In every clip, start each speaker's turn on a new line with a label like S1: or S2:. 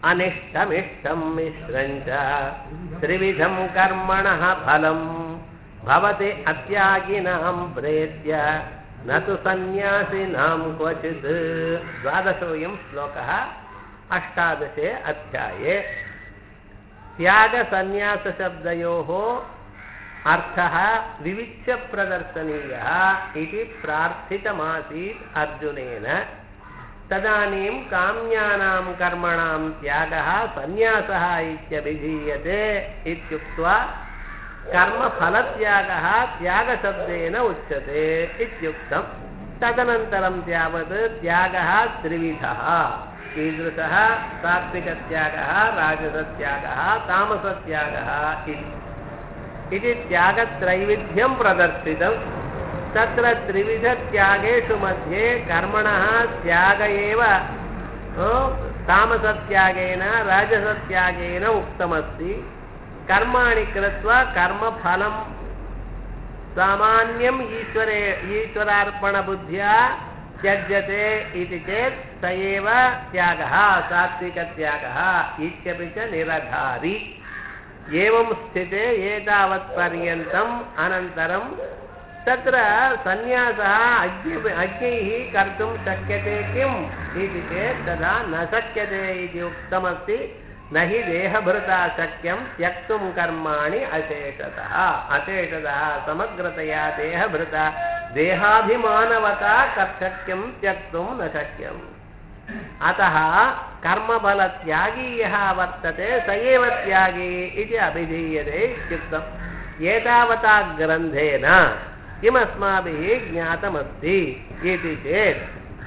S1: अनिष्टमिष्टं मिश्रम् च त्रिविधं कर्मणः फलम् भवति अत्यागिनां प्रेत्य न तु सन्न्यासिनां क्वचित् द्वादशोऽयं श्लोकः अष्टादशे अध्याये त्यागसन्न्यासशब्दयोः अर्थः विविच्य प्रदर्शनीयः इति प्रार्थितमासीत् अर्जुनेन तदानीं काम्यानां कर्मणां त्यागः सन्न्यासः इत्यभिधीयते इत्युक्त्वा कर्मफलत्यागः त्यागशब्देन उच्यते इत्युक्तम् तदनन्तरं तावत् त्यागः त्रिविधः कीदृशः सात्विकत्यागः राजसत्यागः तामसत्यागः इति इति त्यागत्रैविध्यं प्रदर्शितम् तत्र त्रिविधत्यागेषु मध्ये कर्मणः त्याग एव तामसत्यागेन राजसत्यागेन उक्तमस्ति कर्माणि कृत्वा कर्मफलं सामान्यम् ईश्वरे ईश्वरार्पणबुद्ध्या त्यज्यते इति चेत् स एव त्यागः सात्विकत्यागः इत्यपि च निरधारि एवं स्थिते एतावत्पर्यन्तम् अनन्तरं तत्र सन्न्यासः अज्ञ अज्ञैः कर्तुं शक्यते किम् इति चेत् तदा न शक्यते इति उक्तमस्ति न हि देहभृता शक्यं त्यक्तुं कर्माणि अशेषतः अशेषतः समग्रतया देहभृता देहाभिमानवता कर्तव्यं त्यक्तुं न शक्यम् अतः कर्मफलत्यागी यः वर्तते स एव त्यागी इति अभिधीयते इत्युक्तम् एतावता ग्रन्थेन किमस्माभिः ज्ञातमस्ति इति चेत्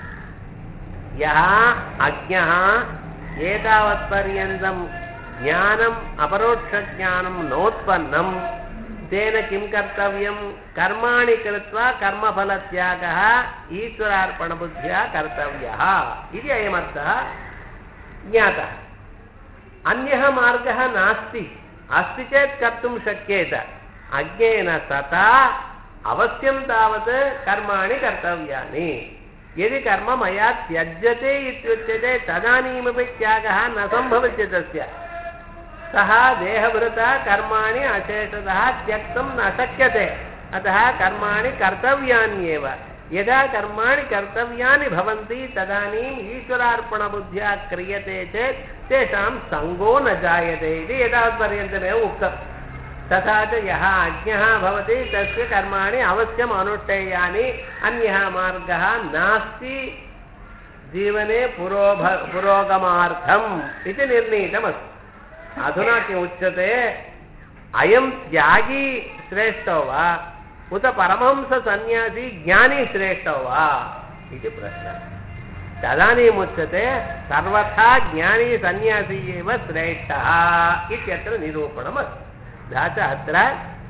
S1: यः अज्ञः एतावत्पर्यन्तं ज्ञानम् अपरोक्षज्ञानं नोत्पन्नं तेन किं कर्तव्यं कर्माणि कृत्वा कर्मफलत्यागः ईश्वरार्पणबुद्ध्या कर्तव्यः इति अयमर्थः ज्ञातः अन्यः मार्गः नास्ति अस्ति चेत् कर्तुं शक्येत अज्ञेन तथा अवश्यं तावत् कर्माणि कर्तव्यानि यदि कर्म मया त्यज्यते इत्युच्यते तदानीमपि त्यागः न सम्भवति तस्य सः देहभृता कर्माणि अशेषतः त्यक्तुं न शक्यते अतः कर्माणि कर्तव्यान्येव यदा कर्माणि कर्तव्यानि भवन्ति तदानीम् ईश्वरार्पणबुद्ध्या क्रियते चेत् तेषां सङ्गो न जायते इति एतावत्पर्यन्तमेव उक्तम् तथा च यः अज्ञः भवति तस्य कर्माणि अवश्यम् अनुष्ठेयानि अन्यः मार्गः नास्ति जीवने पुरोभ पुरोगमार्थम् इति निर्णीतमस्ति अधुना किम् उच्यते अयं त्यागी श्रेष्ठो वा उत परमहंससन्न्यासी ज्ञानी श्रेष्ठो वा इति प्रश्नः तदानीमुच्यते सर्वथा ज्ञानी सन्न्यासी एव श्रेष्ठः इत्यत्र निरूपणमस्ति तथा च अत्र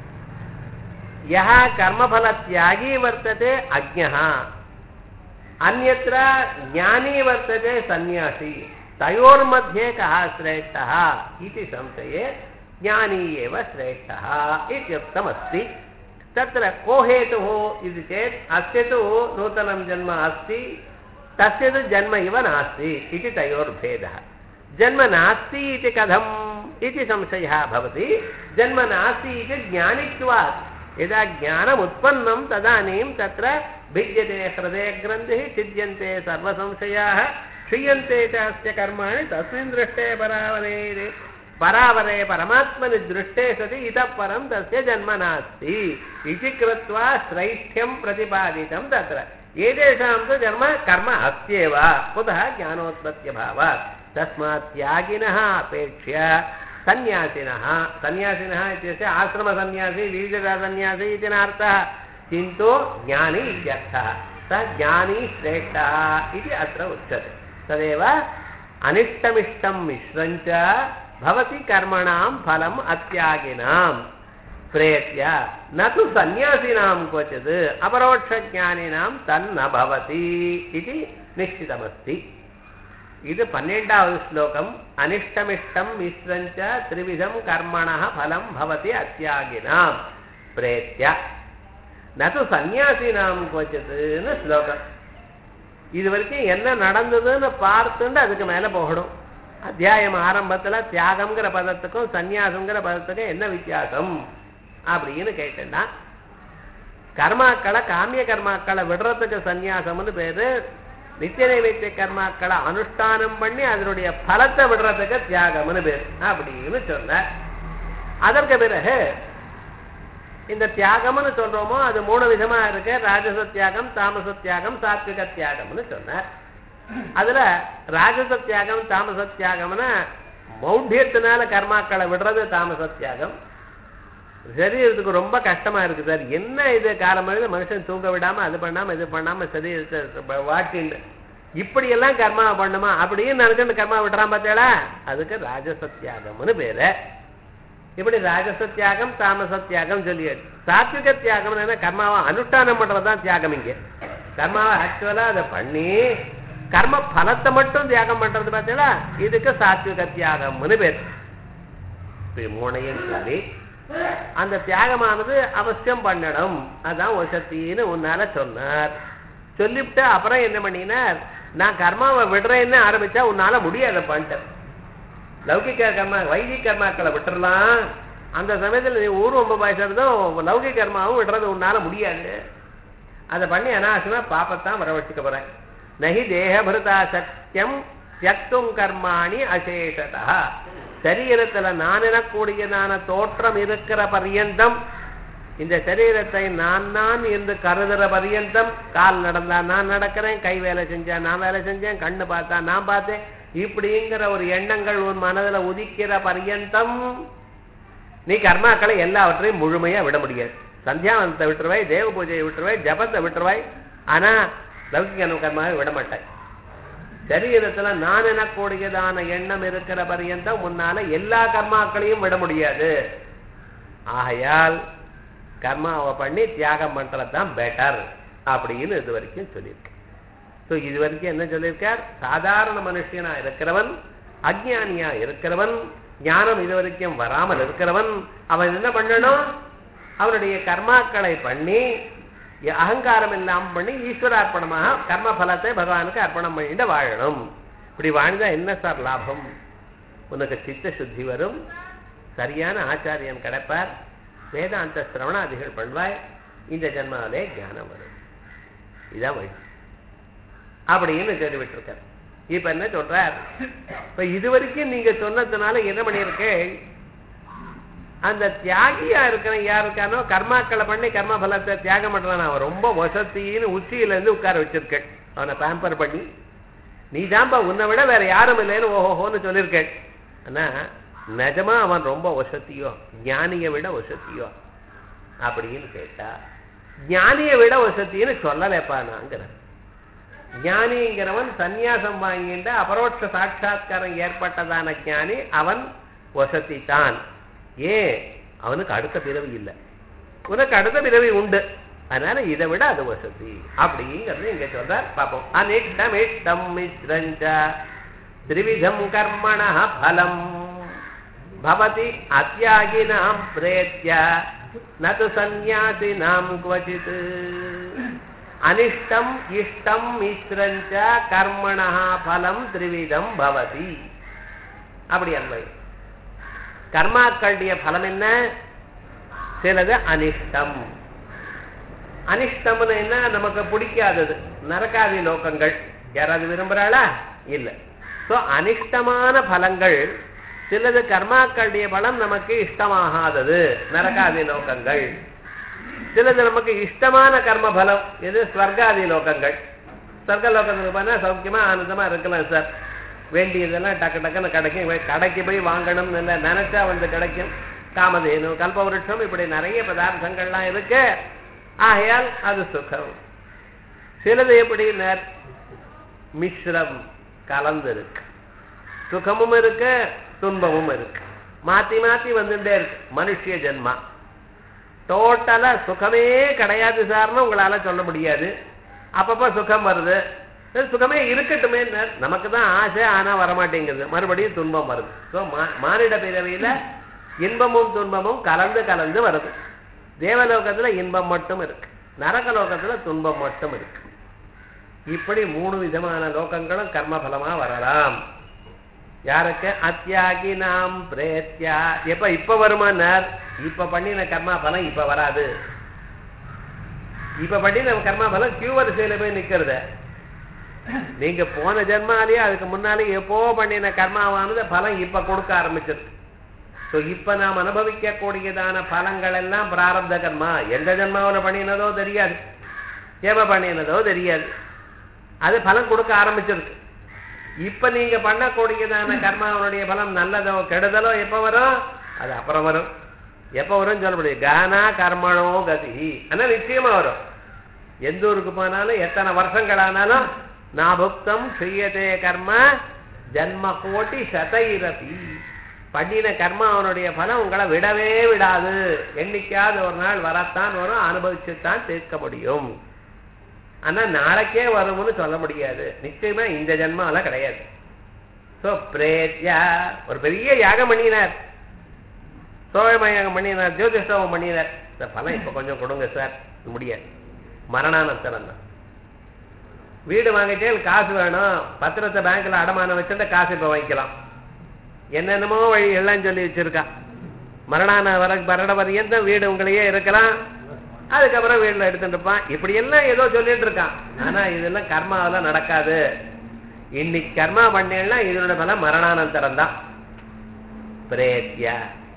S1: यः कर्मफलत्यागी वर्तते अज्ञः अन्यत्र ज्ञानी वर्तते सन्न्यासी तयोर्मध्ये कः श्रेष्ठः इति संशये ज्ञानी एव श्रेष्ठः इत्युक्तमस्ति तत्र को हेतुः इति चेत् अस्य तु नूतनं जन्म अस्ति तस्य तु जन्म इव नास्ति इति तयोर्भेदः जन्म नास्ति इति कथम् इति संशयः भवति जन्म नास्ति इति ज्ञानित्वात् यदा ज्ञानमुत्पन्नं तदानीं तत्र भिद्यते हृदयग्रन्थिः छिद्यन्ते सर्वसंशयाः क्षीयन्ते च अस्य कर्माणि तस्मिन् दृष्टे परावरे परावरे परमात्मनि दृष्टे सति इतः परं तस्य जन्म नास्ति इति कृत्वा श्रैष्ठ्यं प्रतिपादितं तत्र एतेषां तु जन्म कर्म अस्त्येव कुतः ज्ञानोत्पत्त्यभावात् तस्मात् त्यागिनः अपेक्ष्य सन्न्यासिनः सन्न्यासिनः इत्यस्य आश्रमसन्न्यासी बीजसन्न्यासी इति नार्थः किन्तु ज्ञानी इत्यर्थः स ज्ञानी श्रेष्ठः इति अत्र उच्यते तदेव अनिष्टमिष्टं मिश्रञ्च भवति कर्मणां फलम् अत्यागिनां प्रेत्य न तु सन्न्यासिनां क्वचित् अपरोक्षज्ञानिनां तन्न भवति इति निश्चितमस्ति இது பன்னெண்டாவது ஸ்லோகம் அனிஷ்டமிஷ்டம் மிஸ்ரஞ்ச திரிவிதம் கர்மண பலம் பவதி அத்தியாகினாம் பிரேத்திய நது சன்னியாசினாம் கொச்சதுன்னு ஸ்லோகம் இது வரைக்கும் என்ன நடந்ததுன்னு பார்த்துட்டு அதுக்கு மேல போகணும் அத்தியாயம் ஆரம்பத்துல தியாகம்ங்கிற பதத்துக்கும் சந்நியாசம்ங்கிற பதத்துக்கும் என்ன வித்தியாசம் அப்படின்னு கேட்டேன்னா கர்மாக்களை காமிய கர்மாக்களை விடுறதுக்கு சந்நியாசம்னு பேரு நித்திய நைவேத்திய கர்மாக்களை அனுஷ்டானம் பண்ணி அதனுடைய பலத்தை விடுறதுக்கு தியாகம்னு பேரு அப்படின்னு சொன்ன அதற்கு பிறகு இந்த தியாகம்னு சொல்றோமோ அது மூணு விதமா இருக்கு ராஜச தியாகம் தாமச தியாகம் சாத்விக தியாகம்னு சொன்னார் அதுல ராஜச தியாகம் தாமச தியாகம்னா மௌಢ்யத்தினால கர்மாக்களை விடுறது தாமச தியாகம் சரீரத்துக்கு ரொம்ப கஷ்டமா இருக்கு சார் என்ன இது காலமழிந்து மனுஷன் தூங்க விடாம அது பண்ணாம இது பண்ணாம சரீரத்தை வாட்டின்னு இப்படி எல்லாம் கர்மா பண்ணுமா அப்படின்னு நினைச்சு கர்மா விடுறான் பார்த்தேடா அதுக்கு ராஜசத்தியாகம்னு பேரு இப்படி ராஜசத்தியாகம் தாமசத்தியாகம் சொல்லியாச்சு சாத்விக தியாகம் என்ன கர்மாவை அனுஷ்டானம் பண்றதுதான் தியாகம் இங்க கர்மாவை ஆக்சுவலா அதை பண்ணி கர்ம பலத்தை மட்டும் தியாகம் பண்றது பார்த்தீங்களா இதுக்கு சாத்விக தியாகம்னு பேர் இப்படி மூணையும் சொல்லி அந்த தியாகமானது அவசியம் பண்ணணும் அதான் வசத்தின்னு உன்னால சொன்னார் சொல்லிவிட்டு அப்புறம் என்ன பண்ணினார் நான் கர்மாவை விடுறேன்னு ஆரம்பிச்சா உன்னால முடியாது பண்ணிட்டேன் லௌகிக கர்மா வைதிக கர்மாக்களை விட்டுறலாம் அந்த சமயத்தில் நீ ஊர்வம்ப பாய்ச்சறதும் லௌகிக கர்மாவும் விடுறது உன்னால முடியாது அதை பண்ணி அனாவசியமா பாப்பத்தான் வர வச்சுக்க போறேன் நகி தேகபிருதா சத்தியம் தியக்தும் கர்மாணி அசேஷதா சரீரத்துல நான் எனக்கூடியதான தோற்றம் இருக்கிற பர்யந்தம் இந்த சரீரத்தை நான் நான் என்று கருதுற பர்யந்தம் கால் நடந்தா நான் நடக்கிறேன் கை வேலை செஞ்சா நான் வேலை செஞ்சேன் கண்ணு பார்த்தா நான் பார்த்தேன் இப்படிங்கிற ஒரு எண்ணங்கள் உன் மனதுல உதிக்கிற பர்யந்தம் நீ கர்மாக்களை எல்லாவற்றையும் முழுமையா விட முடியாது சந்தியாவந்தத்தை விட்டுருவாய் தேவ பூஜையை விட்டுருவாய் ஜபத்தை விட்டுருவாய் ஆனா லௌகிக கர்மாவை விட மாட்டாய் சரீரத்துல நான் எனக்கூடியதான எண்ணம் இருக்கிற பர்யந்தம் முன்னால எல்லா கர்மாக்களையும் விட முடியாது ஆகையால் கர்மாவை பண்ணி தியாகம் பண்றதுதான் பெட்டர் அப்படின்னு இது வரைக்கும் சொல்லியிருக்கு ஸோ இது வரைக்கும் என்ன சொல்லியிருக்கார் சாதாரண மனுஷனா இருக்கிறவன் அஜ்ஞானியா இருக்கிறவன் ஞானம் இது வரைக்கும் வராமல் இருக்கிறவன் அவன் என்ன பண்ணணும் அவனுடைய கர்மாக்களை பண்ணி அகங்காரம் இல்லாமல் பண்ணி ஈஸ்வரார்ப்பணமாக கர்ம பலத்தை பகவானுக்கு அர்ப்பணம் பண்ணிட்டு வாழணும் இப்படி வாழ்ந்தா என்ன சார் லாபம் உனக்கு சித்த சுத்தி வரும் சரியான ஆச்சாரியன் கிடைப்பார் வேதாந்த சிரவணாதிகள் பண்ணுவாய் இந்த ஜென்மாவிலே ஞானம் வரும் இதான் வழி அப்படின்னு சொல்லி விட்டுருக்கார் இப்ப என்ன சொல்றார் இப்ப இது வரைக்கும் நீங்க சொன்னதுனால என்ன பண்ணிருக்கு அந்த தியாகியா இருக்கிற யார் இருக்கானோ கர்மாக்களை பண்ணி கர்ம பலத்தை தியாகம் பண்றான் அவன் ரொம்ப வசத்தின்னு உச்சியில இருந்து உட்கார வச்சிருக்கேன் அவனை பேம்பர் பண்ணி நீ தான்ப்பா உன்னை விட வேற யாரும் இல்லைன்னு ஓஹோன்னு சொல்லியிருக்கேன் ஆனா நிஜமா அவன் ரொம்ப வசதியோ ஞானியை விட வசதியோ அப்படின்னு கேட்டா ஞானியை விட வசத்தின்னு சொல்லலைப்பா நாங்கிறேன் ஞானிங்கிறவன் சந்நியாசம் வாங்கிட்ட அபரோட்ச சாட்சா்காரம் ஏற்பட்டதான ஞானி அவன் வசதி தான் ஏன் அவனுக்கு அடுத்த பிறவி இல்லை உனக்கு அடுத்த பிறவி உண்டு அதனால இதை விட அது வசதி அப்படிங்கிறது இங்க சொல்ற பார்ப்போம் அனிஷ்டம் இஷ்டம் மிஸ்ரஞ்ச திரிவிதம் கர்மண பலம் பவதி அத்தியாகினாம் பிரேத்திய நது சந்நியாசினாம் குவச்சித் அனிஷ்டம் இஷ்டம் மிஸ்ரஞ்ச கர்மண பலம் திரிவிதம் பவதி அப்படி அன்மை கர்மாக்களுடைய பலம் என்ன சிலது அனிஷ்டம் அனிஷ்டம்னு என்ன நமக்கு பிடிக்காதது நரகாதி லோகங்கள் யாராவது விரும்புறாளா இல்லை ஸோ அனிஷ்டமான பலங்கள் சிலது கர்மாக்களுடைய பலம் நமக்கு இஷ்டமாகாதது நரகாதி லோகங்கள் சிலது நமக்கு இஷ்டமான கர்ம பலம் இது ஸ்வர்காதி லோகங்கள் ஸ்வர்க லோகத்துக்கு போனா சௌக்கியமா ஆனந்தமா இருக்கலாம் சார் வேண்டியதெல்லாம் டக்கு டக்குன்னு கிடைக்கும் கடைக்கு போய் வாங்கணும்னு இல்லை நினைச்சா வந்து கிடைக்கும் காமதேனு கல்பவருஷம் இப்படி நிறைய பதார்த்தங்கள்லாம் இருக்கு ஆகையால் அது சுகம் சிலது எப்படி மிஸ்ரம் கலந்து இருக்கு சுகமும் இருக்கு துன்பமும் இருக்கு மாத்தி மாத்தி வந்துட்டே இருக்கு மனுஷிய ஜென்மா டோட்டலா சுகமே கிடையாது சார்னு உங்களால சொல்ல முடியாது அப்பப்ப சுகம் வருது சுகமே இருக்கட்டுமே நமக்கு தான் ஆசை ஆனா வரமாட்டேங்குது மறுபடியும் துன்பம் வருது ஸோ மானிட பிறவியில இன்பமும் துன்பமும் கலந்து கலந்து வருது தேவலோகத்துல இன்பம் மட்டும் இருக்கு நரகலோகத்துல துன்பம் மட்டும் இருக்கு இப்படி மூணு விதமான லோகங்களும் கர்மபலமா வரலாம் யாருக்கு அத்தியாகி நாம் பிரேத்யா எப்ப இப்ப வருமானார் இப்ப பண்ணின கர்மா பலம் இப்ப வராது இப்ப பண்ணின கர்மா பலம் கியூ வரிசையில போய் நிக்கிறது நீங்க போன ஜென்மாலேயே அதுக்கு முன்னாலே எப்போ பண்ணின கர்மாவானது பலம் இப்ப கொடுக்க ஆரம்பிச்சிருக்கு ஸோ இப்ப நாம் அனுபவிக்க கூடியதான பலங்கள் எல்லாம் பிராரப்த கர்மா எந்த ஜென்மாவில் பண்ணினதோ தெரியாது ஏவ பண்ணினதோ தெரியாது அது பலம் கொடுக்க ஆரம்பிச்சிருக்கு இப்ப நீங்க பண்ணக்கூடியதான கர்மாவனுடைய பலம் நல்லதோ கெடுதலோ எப்ப வரும் அது அப்புறம் வரும் எப்ப வரும் சொல்ல முடியும் கானா கர்மணோ கதி ஆனா நிச்சயமா வரும் எந்த ஊருக்கு போனாலும் எத்தனை வருஷங்கள் ஆனாலும் நாபுக்தம் செய்யதே கர்ம ஜன்ம கோட்டி சதைரபி பண்ணின கர்மா அவனுடைய பலம் உங்களை விடவே விடாது என்னைக்காவது ஒரு நாள் வரத்தான் வரும் அனுபவிச்சுத்தான் தீர்க்க முடியும் ஆனா நாளைக்கே வரும்னு சொல்ல முடியாது நிச்சயமா இந்த ஜென்மால கிடையாது சோ பிரேத்யா ஒரு பெரிய யாகம் பண்ணினார் சோழம யாகம் பண்ணினார் ஜோதிஷ்டவம் பண்ணினார் இந்த பலம் இப்ப கொஞ்சம் கொடுங்க சார் முடியாது மரணானந்தரம் தான் வீடு வாங்கிட்டே காசு வேணும் பத்திரத்தை பேங்க்ல அடமானம் வச்சுட்டு காசு இப்ப வாங்கிக்கலாம் என்னென்னமோ வழி எல்லாம் சொல்லி வச்சிருக்கா மரணான வர மரண பரியந்தம் வீடு உங்களையே இருக்கலாம் அதுக்கப்புறம் வீட்டுல எடுத்துட்டு இருப்பான் இப்படி எல்லாம் ஏதோ சொல்லிட்டு இருக்கான் ஆனா இதெல்லாம் கர்மாவெல்லாம் நடக்காது இன்னைக்கு கர்மா பண்ணேன்னா இதனோட பலம் மரணானந்தரம் தான் பிரேத்யா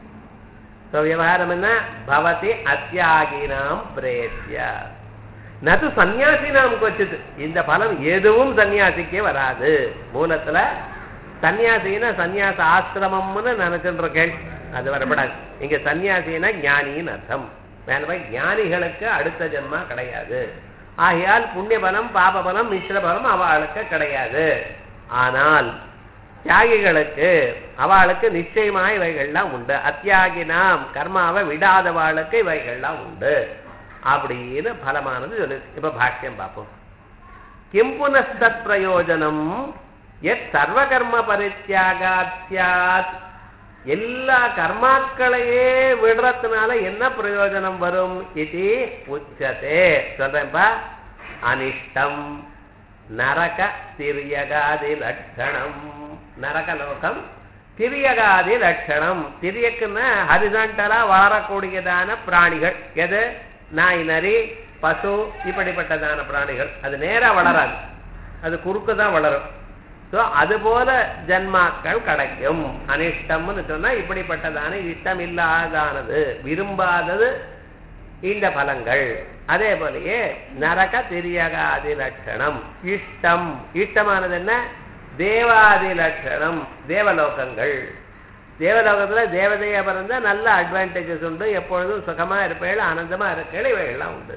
S1: ஸோ விவகாரம் என்ன பவதி அத்தியாகினாம் பிரேத்யா நது சன்னியாசினாம் கொச்சிது இந்த பலம் எதுவும் சன்னியாசிக்கே வராது மூலத்துல சன்னியாசினா சன்னியாச ஆசிரமம்னு நினைச்சுட்டு இருக்கேன் அது வரப்படாது இங்க சன்னியாசினா ஞானின்னு அர்த்தம் மேலே ஞானிகளுக்கு அடுத்த ஜென்மா கிடையாது ஆகையால் புண்ணிய பலம் பாப பலம் மிஸ்ர பலம் அவளுக்கு கிடையாது ஆனால் தியாகிகளுக்கு அவளுக்கு நிச்சயமா இவைகள்லாம் உண்டு அத்தியாகினாம் கர்மாவை விடாதவாளுக்கு இவைகள்லாம் உண்டு அப்படின்னு பலமானது சொல்லு இப்ப பாஷ்யம் பார்ப்போம் கிம் புனஸ்தத் பிரயோஜனம் எத் சர்வகர்ம பரித்தியாகாத் சியாத் எல்லா கர்மாக்களையே விடுறதுனால என்ன பிரயோஜனம் வரும் இது உச்சதே சொல்றேன்பா அனிஷ்டம் நரக திரியகாதி லட்சணம் நரகலோகம் திரியகாதி லட்சணம் திரியக்குன்னா ஹரிசாண்டலா வாழக்கூடியதான பிராணிகள் எது நாய் நரி பசு இப்படிப்பட்டதான பிராணிகள் அது நேரா வளராது அது குறுக்கு தான் வளரும் ஸோ அதுபோல ஜன்மாக்கள் கிடைக்கும் அனிஷ்டம்னு சொன்னா இப்படிப்பட்டதான இஷ்டம் இல்லாதானது விரும்பாதது இந்த பலங்கள் அதே போலயே நரக திரியகாதி லட்சணம் இஷ்டம் இஷ்டமானது என்ன தேவாதி லட்சணம் தேவலோகங்கள் தேவலோகத்துல தேவதையா பிறந்தா நல்ல அட்வான்டேஜஸ் உண்டு எப்பொழுதும் சுகமா இருப்பேள் ஆனந்தமா இருப்பேள் இவைகள்லாம் உண்டு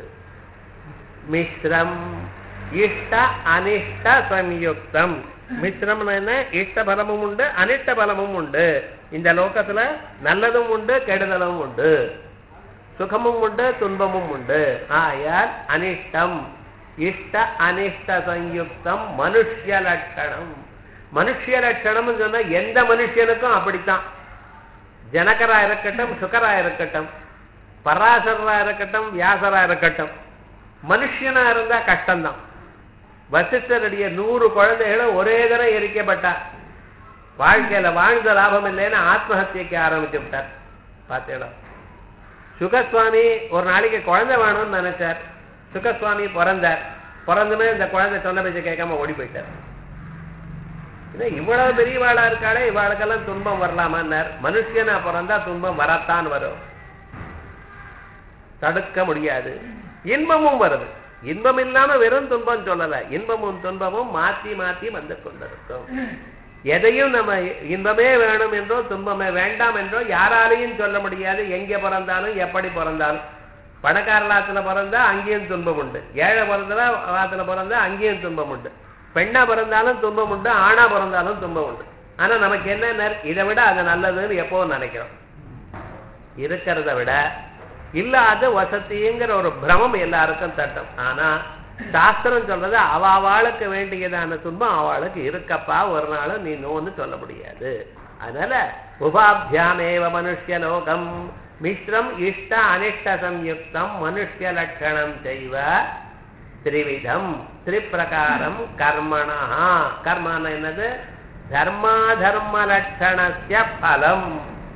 S1: மிஸ்ரம் இஷ்ட அனிஷ்ட சம்யுக்தம் மிஸ்ரம்னு என்ன இஷ்ட பலமும் உண்டு அனிஷ்ட பலமும் உண்டு இந்த லோகத்துல நல்லதும் உண்டு கெடுதலும் உண்டு சுகமும் உண்டு துன்பமும் உண்டு ஆயால் அனிஷ்டம் இஷ்ட அனிஷ்ட சயுக்தம் மனுஷ்ய லட்சணம் மனுஷ்ய லட்சணம்னு சொன்னா எந்த மனுஷனுக்கும் அப்படித்தான் ஜனகரா இருக்கட்டும் சுகரா இருக்கட்டும் பராசரா இருக்கட்டும் வியாசரா இருக்கட்டும் மனுஷனா இருந்தா கஷ்டம்தான் வசிஷ்டருடைய நூறு குழந்தைகளும் ஒரே தரம் எரிக்கப்பட்டா வாழ்க்கையில வாழ்ந்த லாபம் இல்லைன்னு ஆத்மஹத்தியக்கு ஆரம்பிச்சு விட்டார் பார்த்தேடா சுகசுவாமி ஒரு நாளைக்கு குழந்தை வேணும்னு நினைச்சார் சுகசுவாமி பிறந்தார் பிறந்துமே இந்த குழந்தை சொன்ன பேச்ச கேட்காம ஓடி போயிட்டார் இவ்வளவு பெரியவாளா இருக்காளே இவாளுக்கெல்லாம் துன்பம் வரலாமான்னார் மனுஷனா பிறந்தா துன்பம் வரத்தான் வரும் தடுக்க முடியாது இன்பமும் வருது இன்பம் இல்லாம வெறும் துன்பம் சொல்லல இன்பமும் துன்பமும் மாத்தி மாத்தி வந்து கொண்டிருக்கும் எதையும் நம்ம இன்பமே வேணும் என்றோ துன்பமே வேண்டாம் என்றோ யாராலையும் சொல்ல முடியாது எங்க பிறந்தாலும் எப்படி பிறந்தாலும் பணக்காரலாத்துல பிறந்தா அங்கேயும் துன்பம் உண்டு ஏழை பிறந்தா வாத்துல பிறந்தா அங்கேயும் துன்பம் உண்டு பெண்ணா பிறந்தாலும் துன்பம் உண்டு ஆணா பிறந்தாலும் துன்பம் உண்டு ஆனா நமக்கு என்ன இதை விட அது நல்லதுன்னு எப்பவும் நினைக்கிறோம் இருக்கிறத விட இல்லாத வசதிங்கிற ஒரு பிரமம் எல்லாருக்கும் தட்டும் ஆனா சாஸ்திரம் சொல்றது அவ அவளுக்கு வேண்டியதான துன்பம் அவளுக்கு இருக்கப்பா ஒரு நாளும் நீ நோன்னு சொல்ல முடியாது அதனால உபாபியாமேவ மனுஷ்ய லோகம் மிஸ்ரம் இஷ்ட அனிஷ்ட சம்யுக்தம் மனுஷ்ய லட்சணம் செய்வ திரிவிதம் திரிப்பிரகாரம் கர்மணா கர்மான என்னது தர்மாதர்ம லட்சணஸ்ய பலம்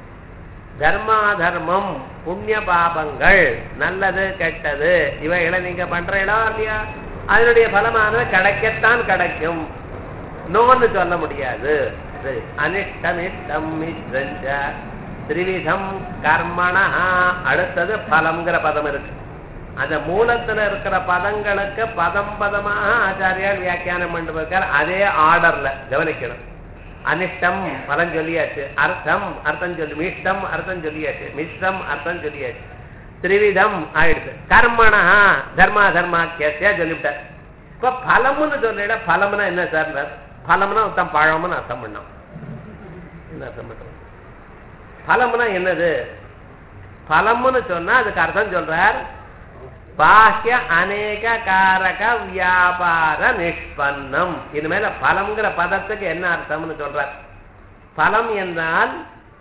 S1: தர்மாதர்மம் புண்ணிய பாபங்கள் நல்லது கெட்டது இவைகளை நீங்க பண்றீங்களா இல்லையா அதனுடைய பலமானது கிடைக்கத்தான் கிடைக்கும் நோன்னு சொல்ல முடியாது இது அனிஷ்டம் இஷ்டம் மிஸ்ரஞ்ச திரிவிதம் கர்மணா அடுத்தது பலம்ங்கிற பதம் இருக்கு அந்த மூலத்துல இருக்கிற பதங்களுக்கு பதம் பதமாக ஆச்சாரியார் வியாக்கியானம் பண்ணிருக்கார் அதே ஆர்டர்ல கவனிக்கணும் அனிஷ்டம் பலன் சொல்லியாச்சு அர்த்தம் அர்த்தம் சொல்லி மிஷ்டம் அர்த்தம் சொல்லியாச்சு மிஷ்டம் அர்த்தம் சொல்லியாச்சு திரிவிதம் ஆயிடுச்சு கர்மணா தர்மா தர்மாக்கிய சொல்லிவிட்டார் இப்ப பலம்னு சொல்லிட பலம்னா என்ன சார் பலம்னா ஒருத்தன் பழம்னு அர்த்தம் பண்ணோம் என்ன அர்த்தம் பண்றோம் பலம்னா என்னது பலம்னு சொன்னா அதுக்கு அர்த்தம் சொல்றார் பாஹ்ய அநேக காரக வியாபார நிஷ்பன்னம் இனிமேல பலம்ங்கிற பதத்துக்கு என்ன அர்த்தம்னு சொல்றார் பலம் என்றால்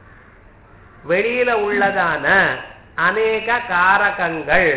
S1: வெளியில உள்ளதான அநேக காரகங்கள்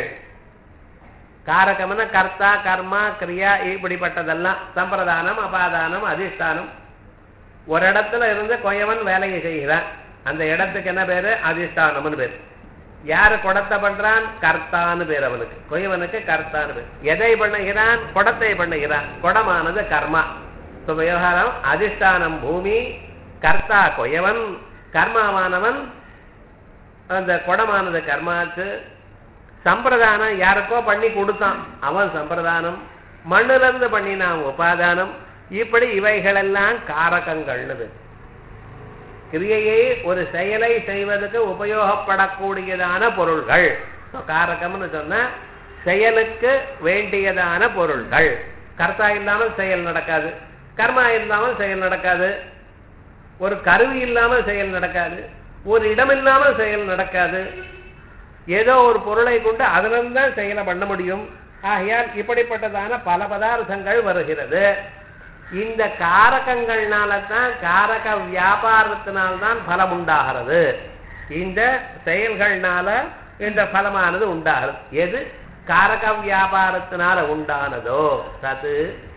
S1: காரகம்னா கர்த்தா கர்மா கிரியா இப்படிப்பட்டதெல்லாம் சம்பிரதானம் அபாதானம் அதிஷ்டானம் ஒரு இடத்துல இருந்து கொயவன் வேலையை செய்கிறான் அந்த இடத்துக்கு என்ன பேரு அதிஷ்டானம்னு பேரு யாரு குடத்தை பண்றான் கர்த்தான்னு பேர் அவனுக்கு கொயவனுக்கு கர்த்தான்னு பேர் எதை பண்ணுகிறான் குடத்தை பண்ணுகிறான் குடமானது கர்மா இப்ப விவகாரம் அதிஷ்டானம் பூமி கர்த்தா கொயவன் கர்மாவானவன் அந்த குடமானது கர்மாச்சு சம்பிரதானம் யாருக்கோ பண்ணி கொடுத்தான் அவன் சம்பிரதானம் மண்ணுல இருந்து பண்ணினான் உபாதானம் இப்படி இவைகளெல்லாம் காரகங்கள்னு பேர் கிரியையை ஒரு செயலை செய்வதற்கு உபயோகப்படக்கூடியதான பொருள்கள் காரகம்னு சொன்ன செயலுக்கு வேண்டியதான பொருள்கள் கர்த்தா இல்லாமல் செயல் நடக்காது கர்மா இல்லாமல் செயல் நடக்காது ஒரு கருவி இல்லாமல் செயல் நடக்காது ஒரு இடம் இல்லாமல் செயல் நடக்காது ஏதோ ஒரு பொருளை கொண்டு அதிலிருந்து தான் செயலை பண்ண முடியும் ஆகையால் இப்படிப்பட்டதான பல பதார்த்தங்கள் வருகிறது இந்த காரகங்கள்னால தான் காரக வியாபாரத்தினால்தான் பலம் உண்டாகிறது இந்த செயல்கள்னால இந்த பலமானது உண்டாகிறது எது காரக வியாபாரத்தினால உண்டானதோ சது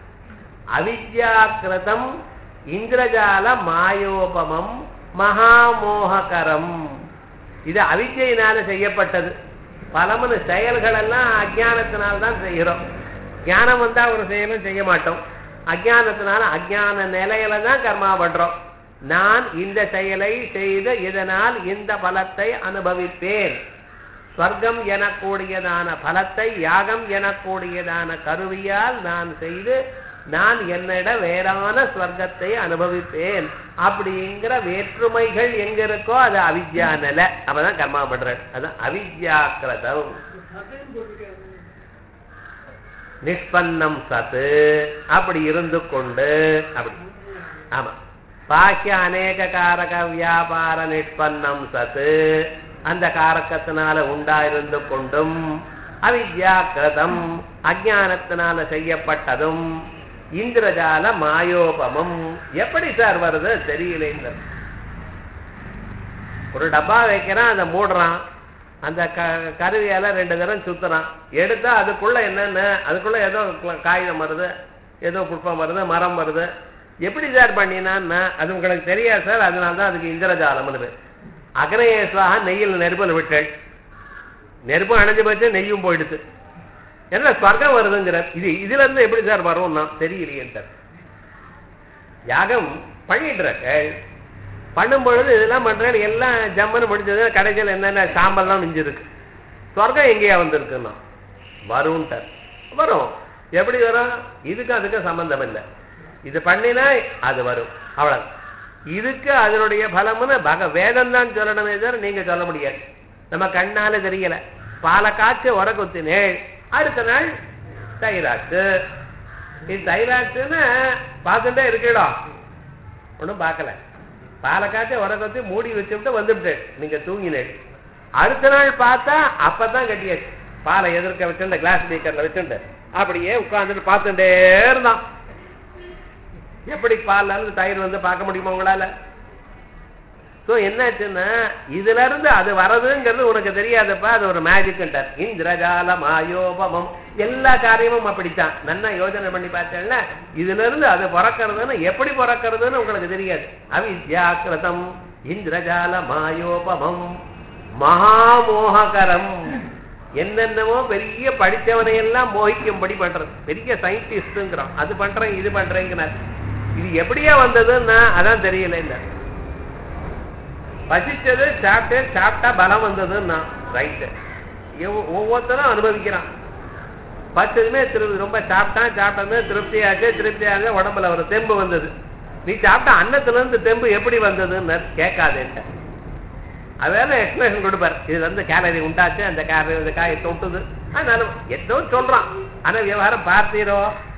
S1: அவித்யாக்கிருதம் இந்திரஜால மாயோபமம் மகாமோககரம் இது அவித்யினால செய்யப்பட்டது பலமுன்னு செயல்கள் எல்லாம் அஜானத்தினால்தான் செய்கிறோம் ஞானம் வந்தா ஒரு செயலும் செய்ய மாட்டோம் அஜானத்தினால அஜான நிலையில தான் கர்மா பண்றோம் நான் இந்த செயலை செய்து இதனால் இந்த பலத்தை அனுபவிப்பேன் ஸ்வர்க்கம் எனக்கூடியதான பலத்தை யாகம் எனக்கூடியதான கருவியால் நான் செய்து நான் என்னிட வேறான ஸ்வர்க்கத்தை அனுபவிப்பேன் அப்படிங்கிற வேற்றுமைகள் எங்க இருக்கோ அது அவித்யா நிலை அப்பதான் கர்மா பண்ற அதான் அவித்யாக்கிரதம் நிஷ்பன்னம் சத்து அப்படி இருந்து கொண்டு அப்படி ஆமா பாக்கிய அநேக காரக வியாபார நிஷ்பன்னம் சத்து அந்த காரக்கத்தினால உண்டாயிருந்து கொண்டும் அவித்யாக்கிரதம் அஜானத்தினால செய்யப்பட்டதும் இந்திரஜால மாயோபமம் எப்படி சார் வருது தெரியல ஒரு டப்பா வைக்கிறான் அதை மூடுறான் அந்த க கருவியால ரெண்டு தரம் சுத்துறான் எடுத்தா அதுக்குள்ள என்னென்ன அதுக்குள்ள ஏதோ காகிதம் வருது ஏதோ புஷ்பம் வருது மரம் வருது எப்படி சார் பண்ணினான்னா அது உங்களுக்கு தெரியாது சார் அதனால தான் அதுக்கு இந்திரஜாலம்னு பேர் அக்னேஸ்வாக நெய்யில் நெருப்பில் விட்டல் நெருப்பும் அணைஞ்சு போச்சு நெய்யும் போயிடுது என்ன ஸ்வர்க்கம் வருதுங்கிற இது இதுல இருந்து எப்படி சார் வரும்னா தெரியலையே சார் யாகம் பண்ணிட்டு இருக்க பண்ணும் பொழுது இதெல்லாம் பண்றேன் எல்லாம் ஜம்முன்னு முடிஞ்சது கடைசியில் என்னென்ன சாம்பல் தான் மிஞ்சிருக்கு சொர்க்கம் எங்கேயா வந்திருக்குன்னா வரும்ட்டார் வரும் எப்படி வரும் இதுக்கு அதுக்கு சம்பந்தம் இல்லை இது பண்ணினா அது வரும் அவ்வளவு இதுக்கு அதனுடைய பலம்னு பக வேதம் தான் சொல்லணுமே தவிர நீங்க சொல்ல முடியாது நம்ம கண்ணால தெரியல பாலை காய்ச்சி உர குத்தினேள் அடுத்த நாள் தைராக்டு இது தைராக்டுன்னு பார்த்துட்டே இருக்கீடா ஒன்றும் பார்க்கல பாலை காய்ச்சி உர குத்தி மூடி வச்சுட்டு வந்துவிட்டு நீங்க தூங்கினேள் அடுத்த நாள் பார்த்தா அப்பதான் கட்டியாச்சு பாலை எதிர்க்க வச்சுட்டு கிளாஸ் பீக்கர்ல வச்சுட்டு அப்படியே உட்கார்ந்துட்டு பார்த்துட்டே இருந்தான் எப்படி பால்ல இருந்து தயிர் வந்து பார்க்க முடியுமா உங்களால ஸோ என்னாச்சுன்னா இதுல இருந்து அது வரதுங்கிறது உனக்கு தெரியாதப்பா அது ஒரு மேஜிக்ன்றார் இந்திரஜால மாயோபமம் எல்லா காரியமும் அப்படித்தான் நல்லா யோசனை பண்ணி பார்த்தேன்னா இதுல இருந்து அது பிறக்கிறதுன்னு எப்படி பிறக்கிறதுன்னு உங்களுக்கு தெரியாது அவித்யாக்கிருதம் இந்திரஜால மாயோபமம் மகாமோககரம் என்னென்னமோ பெரிய படிச்சவனை எல்லாம் மோகிக்கும்படி பண்றது பெரிய சயின்டிஸ்ட்ங்கிறோம் அது பண்றேன் இது பண்றேங்கிறார் இது எப்படியா வந்ததுன்னா அதான் தெரியல இந்த பசிச்சது சாப்பிட்டு சாப்பிட்டா பலம் வந்ததுன்னா ரைட்டு ஒவ்வொருத்தரும் அனுபவிக்கிறான் பச்சதுமே திருப்தி ரொம்ப சாப்பிட்டான் சாப்பிட்டது திருப்தியாச்சு திருப்தியாக உடம்புல ஒரு தெம்பு வந்தது நீ சாப்பிட்ட அன்னத்துல இருந்து தெம்பு எப்படி வந்ததுன்னு கேட்காதேன்ட்ட அதாவது எக்ஸ்பிளேஷன் கொடுப்பார் இது வந்து கேலரி உண்டாச்சு அந்த கேலரி இந்த காயை தொட்டுது அதனால ஏதோ சொல்றான் ஆனா விவகாரம் பார்த்தீரோ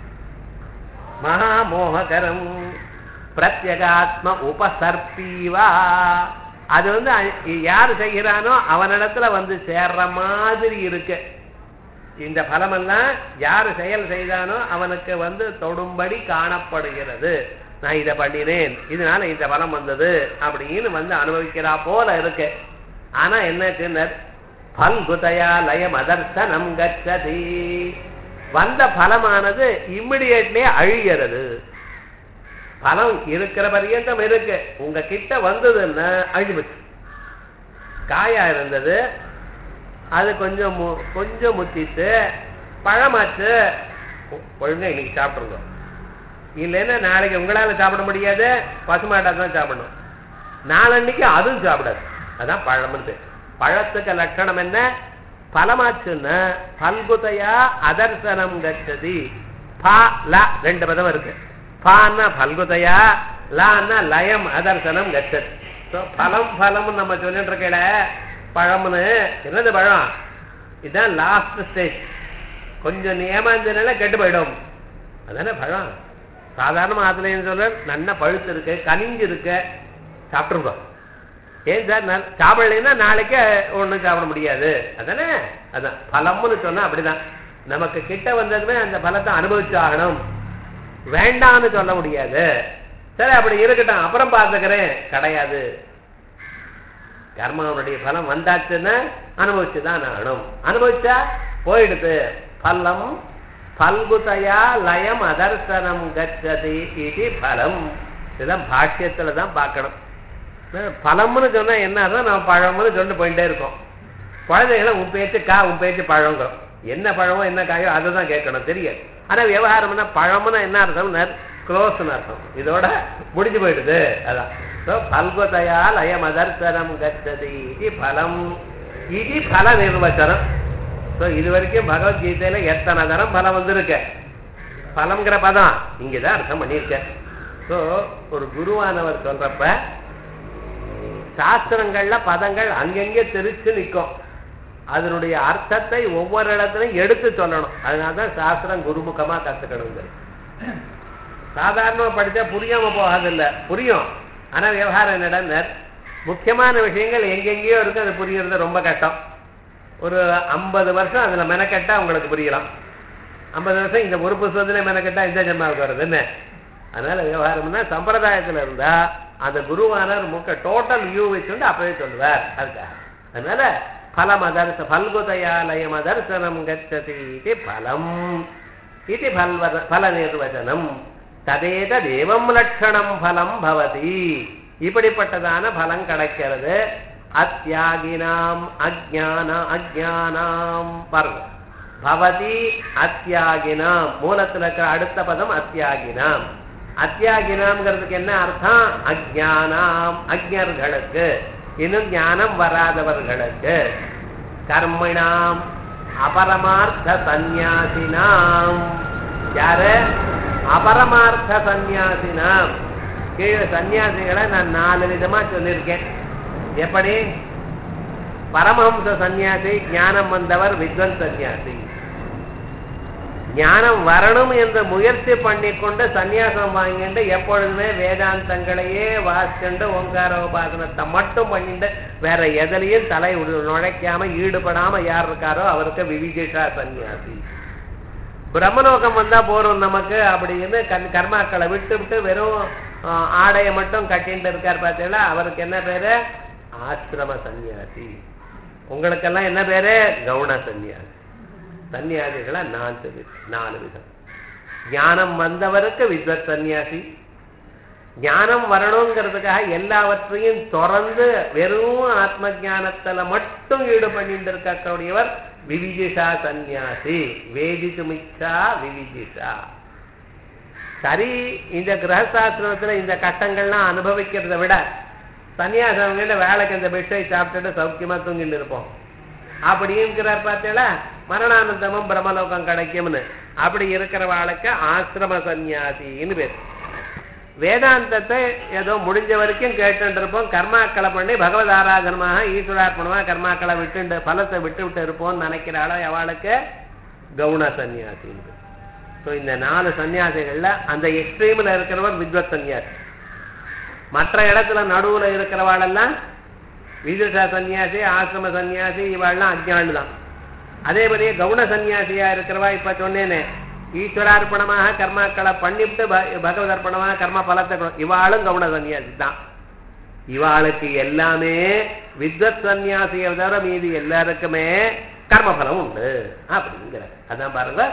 S1: மகாமோககரம் பிரத்யகாத்ம உபசர்ப்பீவா அது வந்து அ- யார் செய்கிறானோ அவனிடத்துல வந்து சேர்ற மாதிரி இருக்கு இந்த பலமெல்லாம் யார் செயல் செய்தானோ அவனுக்கு வந்து தொடும்படி காணப்படுகிறது நான் இதை பண்ணினேன் இதனால இந்த பலம் வந்தது அப்படின்னு வந்து அனுபவிக்கிறா போல இருக்கு ஆனா என்ன பல்குதயா லயம் அதர்சனம் கச்சதி வந்த பலமானது இம்மிடியட்லி அழிகிறது பலம் இருக்கிற பரியந்தம் இருக்கு உங்க கிட்ட வந்ததுன்னா அழிவுச்சு காயா இருந்தது அது கொஞ்சம் மு- கொஞ்சம் முத்திட்டு பழமாச்சு ஒ- ஒழுங்கா இன்னைக்கு சாப்பிடுங்க இல்லைன்னா நாளைக்கு உங்களால சாப்பிட முடியாது பசுமாட்டா தான் சாப்பிடணும் நாளன்னைக்கு அதுவும் சாப்பிடாது அதான் பழம்னு பேர் பழத்துக்கு லட்சணம் என்ன பலமாச்சுன்னா பல்குதையா அதர்சனம் கச்சதி பா ல ரெண்டு பதம் இருக்கு பான்னா பல்குதையா லான்னா லயம் அதர்சனம் கச்சதி ஸோ பலம் பலம்னு நம்ம சொல்லிட்டு இருக்கல பழம்னு என்னது பழம் இதுதான் லாஸ்ட் ஸ்டேஜ் கொஞ்சம் ஏமாந்தனால கெட்டு போயிடும் அதானே பழம் சாதாரண ஆத்துலேன்னு சொல்ல நல்லா பழுத்து இருக்கு கனிஞ்சு இருக்கு சாப்பிட்டுருங்க ஏன் சார் நான் சாப்பிடலைன்னா நாளைக்கு ஒண்ணும் சாப்பிட முடியாது அதானே அதான் பலம்னு சொன்னா அப்படிதான் நமக்கு கிட்ட வந்ததுமே அந்த பலத்தை அனுபவிச்சு ஆகணும் வேண்டாம்னு சொல்ல முடியாது சரி அப்படி இருக்கட்டும் அப்புறம் பார்த்துக்கிறேன் கிடையாது கர்மாவுடைய பலம் வந்தாச்சுன்னா அனுபவிச்சுதான் ஆகணும் அனுபவிச்சா போயிடுது பல்லம் பல்குதையா லயம் அதர்சனம் கச்சதி இது பலம் இதுதான் பாஷ்யத்துல தான் பார்க்கணும் அஹ் பழம்னு சொன்னா என்ன அர்த்தம் நம்ம பழம்னு சொல்லிட்டு போயிட்டே இருக்கோம் குழந்தைகளை உன் பேச்சு கா உன் பேச்சு பழங்கிறோம் என்ன பழமோ என்ன காயோ அதை தான் கேட்கணும் தெரியாது ஆனா விவகாரம்னா பழம்னா என்ன அர்த்தம் க்ளோஸ்னு அர்த்தம் இதோட முடிஞ்சு போயிடுது அதான் ஸோ பல்குதையா லயம் அதர்சனம் கச்சதி இது பலம் இது பல நிர்வச்சனம் ஸோ இது வரைக்கும் பகவத்கீதையில எத்தனை தரம் பலம் வந்திருக்கு பலம்ங்கிற பதம் இங்கதான் அர்த்தம் பண்ணியிருக்கேன் ஸோ ஒரு குருவானவர் சொல்றப்ப சாஸ்திரங்கள்ல பதங்கள் அங்கங்கே தெரிச்சு நிற்கும் அதனுடைய அர்த்தத்தை ஒவ்வொரு இடத்துலையும் எடுத்து சொல்லணும் அதனாலதான் சாஸ்திரம் குருமுகமா கத்துக்கணுங்க சாதாரணமா படிச்சா புரியாம போகாதில்ல புரியும் ஆனா விவகாரம் என்னடா முக்கியமான விஷயங்கள் எங்கெங்கேயோ இருக்கு அது புரியறது ரொம்ப கஷ்டம் ஒரு ஐம்பது வருஷம் அதுல மெனக்கெட்டா உங்களுக்கு புரியலாம் ஐம்பது வருஷம் இந்த ஒரு புஸ்தகத்துல மெனக்கெட்டா இந்த ஜென்மாவுக்கு வருது என்ன அதனால விவகாரம்னா சம்பிரதாயத்துல இருந்தா அந்த குருவானர் முக்க டோட்டல் வியூ வச்சுட்டு அப்பவே சொல்லுவார் அதுக்காக அதனால பலமதர்ச பல்குதயாலயம் அதர்சனம் கச்சதி இது பலம் இது பல்வத பல நிர்வச்சனம் ததேத தேவம் லட்சணம் பலம் பவதி இப்படிப்பட்டதான பலம் கிடைக்கிறது அத்தியாகினாம் அஜான அஜானாம் பாருங்க பவதி அத்தியாகினாம் மூலத்துல இருக்கிற அடுத்த பதம் அத்தியாகினாம் அத்தியாகினாம்ங்கிறதுக்கு என்ன அர்த்தம் அஜானாம் அஜ்ஞர்களுக்கு இன்னும் ஞானம் வராதவர்களுக்கு கர்மிணாம் அபரமார்த்த சந்நியாசினாம் யாரு அபரமார்த்த சந்நியாசினாம் கீழே சந்நியாசிகளை நான் நாலு விதமா சொல்லியிருக்கேன் எப்படி பரமஹம்ச சந்நியாசி ஞானம் வந்தவர் வித்வன் சந்நியாசி ஞானம் வரணும் என்று முயற்சி பண்ணிக்கொண்டு சந்நியாசம் வாங்கிட்டு எப்பொழுதுமே வேதாந்தங்களையே வாசிச்சுண்டு ஓங்கார உபாசனத்தை மட்டும் பண்ணிட்டு வேற எதுலையும் தலை உடு- நுழைக்காம ஈடுபடாம யார் இருக்காரோ அவருக்கு விவிஜிஷா சந்நியாசி பிரம்மலோகம் வந்தா போறோம் நமக்கு அப்படின்னு கண் கர்மாக்களை விட்டு விட்டு வெறும் ஆஹ், ஆடையை மட்டும் கட்டிட்டு இருக்கார் பார்த்தீங்களா அவருக்கு என்ன பேரு ஆசிரம சந்நியாசி உங்களுக்கெல்லாம் என்ன பேரு கவுன சந்நியாசி சந்நியாசிகளா நான்கு வி- நாலு விதம் ஞானம் வந்தவருக்கு வித்வத் சந்நியாசி ஞானம் வரணுங்கிறதுக்காக எல்லாவற்றையும் திறந்து வெறும் ஆத்ம ஞானத்துல மட்டும் ஈடுபட்டு இருக்கக்கூடியவர் விவிஜிஷா சந்நியாசி வேதிதுமிச்சா விவிஜிஷா சரி இந்த கிரகசாஸ்திரத்துல இந்த கட்டங்கள்லாம் அனுபவிக்கிறதை விட சன்னியாசம் வேலைக்கு இந்த பெட்டை சாப்பிட்டுட்டு சௌக்கியமா தூங்கிட்டு இருப்போம் அப்படிங்கிறார் பார்த்தீங்களா மரணானந்தமும் பிரம்மலோகம் கிடைக்கும்னு அப்படி இருக்கிறவாளுக்கு ஆசிரம சந்நியாசின்னு பேர் வேதாந்தத்தை ஏதோ முடிஞ்ச வரைக்கும் கேட்டுட்டு இருப்போம் கர்மாக்களை பண்ணி பகவத் ஆராதனமாக ஈஸ்வரார்ப்பணமா கர்மாக்களை விட்டுண்டு பலத்தை விட்டு விட்டு இருப்போம்னு நினைக்கிறாளோ அவளுக்கு கவுன சந்நியாசின்னு ஸோ இந்த நாலு சன்னியாசிகள்ல அந்த எக்ஸ்ட்ரீம்ல இருக்கிறவர் வித்வத் சன்னியாசி மற்ற இடத்துல நடுவுல இருக்கிறவாளெல்லாம் விதுஷா சன்னியாசி ஆசிரம சன்னியாசி இவாள்லாம் அஜ்ஞானு தான் அதே மாதிரியே கவுன சன்னியாசியா இருக்கிறவா இப்ப சொன்னேனே ஈஸ்வரார்ப்பணமாக கர்மாக்களை பண்ணிவிட்டு ப- பகவத் அர்ப்பணமாக கர்ம பலத்தை கொ- இவாளும் கவுன சன்னியாசி தான் இவாளுக்கு எல்லாமே வித்வத் சன்னியாசியை தவிர மீதி எல்லாருக்குமே கர்மபலம் உண்டு அப்படிங்கிற அதான் பாருங்க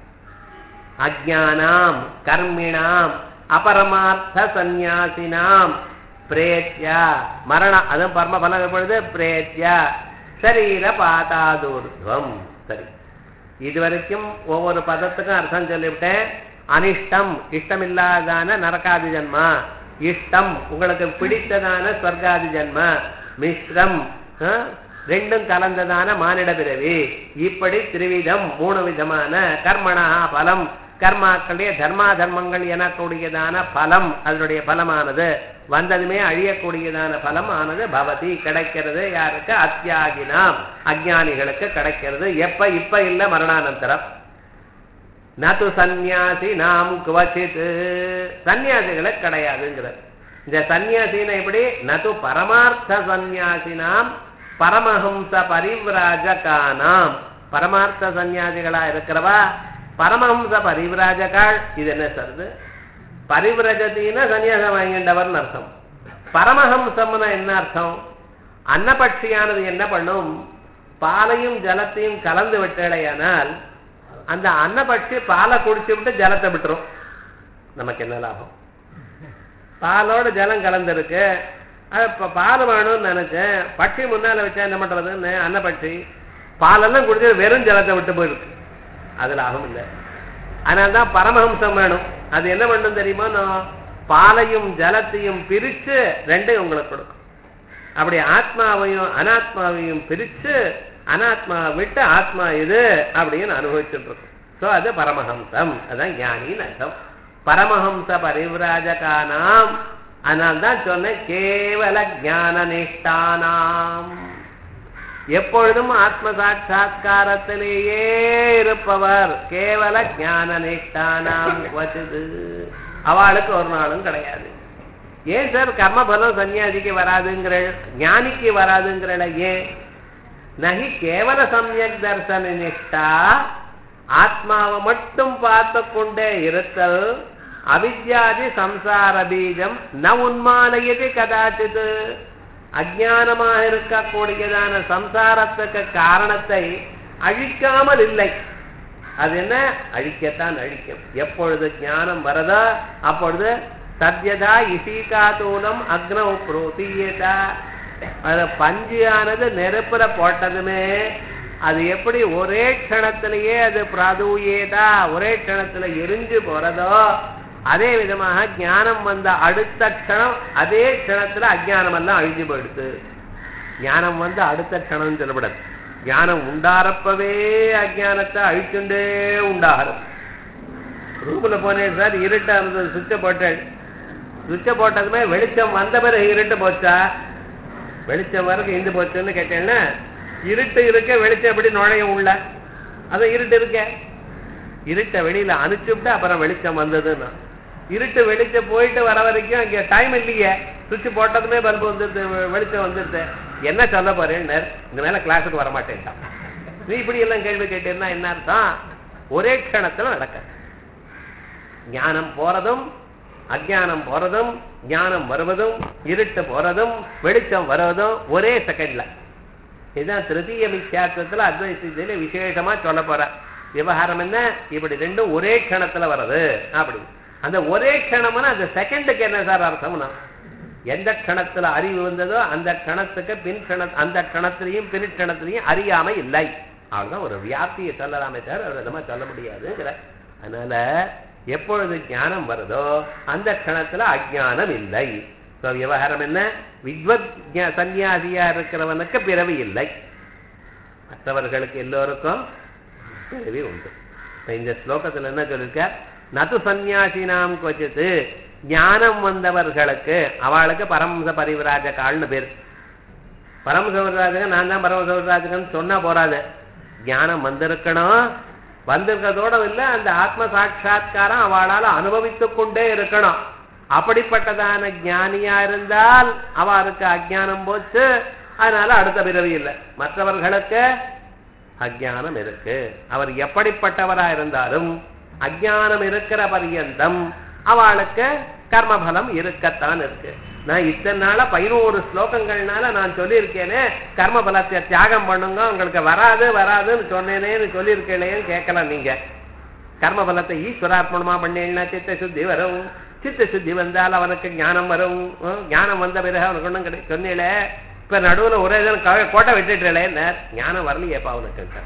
S1: அஜானாம் கர்மிணாம் அபரமார்த்த சந்நியாசினாம் பிரேத்யா மரணம் அதுவும் பரம பலம் எப்பொழுது பிரேத்யா சரீர பாதாதூர்வம் சரி இதுவரைக்கும் ஒவ்வொரு பதத்துக்கும் அர்த்தம் சொல்லிவிட்டேன் அனிஷ்டம் இஷ்டமில்லாதான நரகாதி ஜன்மா இஷ்டம் உங்களுக்கு பிடித்ததான ஸ்வர்காதி ஜன்ம மிஸ்ரம் ஆ, ரெண்டும் கலந்ததான மானிட பிறவி இப்படி திரிவிதம் மூணு விதமான கர்மணா பலம் கர்மாக்களுடைய தர்மா தர்மங்கள் எனக்கூடியதான பலம் அதனுடைய பலமானது வந்ததுமே அழியக்கூடியதான பலம் ஆனது பவதி கிடைக்கிறது யாருக்கு அத்தியாகினாம் அஜானிகளுக்கு கிடைக்கிறது எப்ப இப்ப இல்ல மரணானந்தரம் நது சந்நியாசி நாம் குவச்சித் சந்நியாசிகளுக்கு கிடையாதுங்கிறது இந்த சந்நியாசின எப்படி நது பரமார்த்த சந்நியாசினாம் பரமஹம்ச பரிவிராஜகானாம் பரமார்த்த சந்நியாசிகளா இருக்கிறவா பரமஹம்ச பரிவிராஜகாள் இது என்ன சொல்றது பரிவிரஜத்தின்னா சன்னியாசம் வாங்கின்றவர்னு அர்த்தம் பரமஹம்சம்னா என்ன அர்த்தம் அன்னபட்சியானது என்ன பண்ணும் பாலையும் ஜலத்தையும் கலந்து விட்டடையானால் அந்த அன்னபட்சி பாலை குடிச்சு விட்டு ஜலத்தை விட்டுரும் நமக்கு என்ன லாபம் பாலோட ஜலம் கலந்துருக்கு அது இப்ப பால் வேணும்னு நினைச்சேன் பட்சி முன்னால வச்சா என்ன பண்றதுன்னு அன்னப்பட்சி பாலெல்லாம் குடிச்சு வெறும் ஜலத்தை விட்டு போயிருக்கு அது லாபம் இல்லை அதனால்தான் பரமஹம்சம் வேணும் அது என்ன பண்ணும் தெரியுமா நான் பாலையும் ஜலத்தையும் பிரிச்சு ரெண்டையும் உங்களுக்கு கொடுக்கும் அப்படி ஆத்மாவையும் அனாத்மாவையும் பிரிச்சு அனாத்மாவை விட்டு ஆத்மா இது அப்படின்னு அனுபவிச்சுட்டு இருக்கும் ஸோ அது பரமஹம்சம் அதான் ஞானின்னு அர்த்தம் பரமஹம்ச பரிவிராஜகானாம் அதனால தான் சொன்னேன் கேவல ஞான நிஷ்டானாம் எப்பொழுதும் ஆத்ம சாட்சா்காரத்திலேயே இருப்பவர் கேவல ஞான நிஷ்டானாம் வச்சது அவளுக்கு ஒரு நாளும் கிடையாது ஏன் சார் கர்மபலம் சன்னியாசிக்கு வராதுங்கிற ஞானிக்கு வராதுங்கிற ஏன் நகி கேவல சமயக் தர்சன நிஷ்டா ஆத்மாவை மட்டும் பார்த்து கொண்டே இருத்தல் அவித்யாதி சம்சார பீஜம் ந உன்மானயது கதாச்சித் அஜானமாக இருக்கக்கூடியதான சம்சாரத்துக்கு காரணத்தை அழிக்காமல் இல்லை அது என்ன அழிக்கத்தான் அழிக்கும் எப்பொழுது ஞானம் வரதோ அப்பொழுது சத்யதா இசீகாதூலம் அக்னௌ புரோதீயதா அது பஞ்சியானது நெருப்புல போட்டதுமே அது எப்படி ஒரே க்ஷணத்திலேயே அது பிராதூயேதா ஒரே க்ஷணத்துல எரிஞ்சு போறதோ அதே விதமாக ஞானம் வந்த அடுத்த க்ஷணம் அதே க்ஷணத்துல அஜானம் எல்லாம் அழிஞ்சு போயிடுது ஞானம் வந்து அடுத்த க்ஷணம் சொல்லப்படாது ஞானம் உண்டாரப்பவே அஜானத்தை அழிச்சுண்டே உண்டாகிறது ரூம்ல போனேன் சார் இருட்டா இருந்தது சுவிட்சை போட்டேன் சுவிட்சை போட்டதுமே வெளிச்சம் வந்த பிறகு இருட்டு போச்சா வெளிச்சம் வரைக்கும் இந்து போச்சுன்னு கேட்டேன்னா இருட்டு இருக்க வெளிச்சம் எப்படி நுழைய உள்ள அது இருட்டு இருக்க இருட்டை வெளியில அனுப்பிச்சுட்டு அப்புறம் வெளிச்சம் வந்ததுன்னா இருட்டு வெளிச்சம் போயிட்டு வர வரைக்கும் இங்க டைம் இல்லையே சுவிட்ச் போட்டதுமே பல்பு வந்துருது வெ- வெளிச்சம் வந்துருது என்ன சொல்ல போறேன்னு இந்த மேல கிளாஸுக்கு வர மாட்டேன்ட்டான் நீ இப்படி எல்லாம் கேள்வி கேட்டேன்னா என்ன அர்த்தம் ஒரே க்ஷணத்துல நடக்க ஞானம் போறதும் அஜ்ஞானம் போறதும் ஞானம் வருவதும் இருட்டு போறதும் வெளிச்சம் வருவதும் ஒரே செகண்ட்ல இதுதான் திருத்தீய மித்யாத்வத்துல அத்வைதத்தில விசேஷமா சொல்ல போற விவகாரம் என்ன இப்படி ரெண்டும் ஒரே க்ஷணத்துல வர்றது அப்படி அந்த ஒரே க்ஷணம்னா அந்த செகண்டுக்கு என்ன சார் அர்த்தம்னா எந்த க்ஷணத்துல அறிவு வந்ததோ அந்த க்ஷணத்துக்கு பின் க்ஷண அந்த க்ஷணத்திலையும் பின் க்ஷணத்திலையும் அறியாமை இல்லை அவ்வளவுதான் ஒரு வியாப்தியை சொல்லலாமே தவிர ஒரு விதமா சொல்ல முடியாதுங்கிற அதனால எப்பொழுது ஞானம் வருதோ அந்த க்ஷணத்துல அஜ்ஞானம் இல்லை So, விவகாரம் என்ன வித்வத் ஞ- சந்நியாசியா இருக்கிறவனுக்கு பிறவி இல்லை மற்றவர்களுக்கு எல்லோருக்கும் பிறவி உண்டு இப்ப இந்த ஸ்லோகத்துல என்ன சொல்லிருக்க நது சந்நியாசினாம் கொச்சித்து ஞானம் வந்தவர்களுக்கு அவளுக்கு பரமச பரிவிராஜ கால்னு பேர் பரமச பரிவிராஜகன் நான் தான் பரமச பரிவிராஜகன் சொன்னா போறாது ஞானம் வந்திருக்கணும் வந்திருக்கிறதோட இல்ல அந்த ஆத்ம சாட்சா்காரம் அவளால அனுபவித்துக் கொண்டே இருக்கணும் அப்படிப்பட்டதான ஞானியா இருந்தால் அவருக்கு அஜ்ஞானம் போச்சு அதனால அடுத்த பிறவி இல்லை மற்றவர்களுக்கு அஜ்ஞானம் இருக்கு அவர் எப்படிப்பட்டவரா இருந்தாலும் அஜ்ஞானம் இருக்கிற பரியந்தம் அவளுக்கு கர்மபலம் இருக்கத்தான் இருக்கு நான் இத்தனை நாளா பதினோரு ஸ்லோகங்கள்னால நான் சொல்லியிருக்கேனே கர்மபலத்தை தியாகம் பண்ணுங்க உங்களுக்கு வராது வராதுன்னு சொன்னேனேன்னு சொல்லியிருக்கேனேன்னு கேட்கலாம் நீங்க கர்மபலத்தை ஈஸ்வரார்ப்பணமா பண்ணீங்கன்னா சித்த சுத்தி வரும் சித்த சுத்தி வந்தால் அவனுக்கு ஞானம் வரும் ஹம், ஞானம் வந்த பிறகு அவனுக்கு ஒண்ணும் கிடையாது சொன்னீங்களே இப்ப நடுவுல ஒரே இதன் க- கோட்டை விட்டுட்டே ஞானம் வரலையேப்பா அவனுக்கு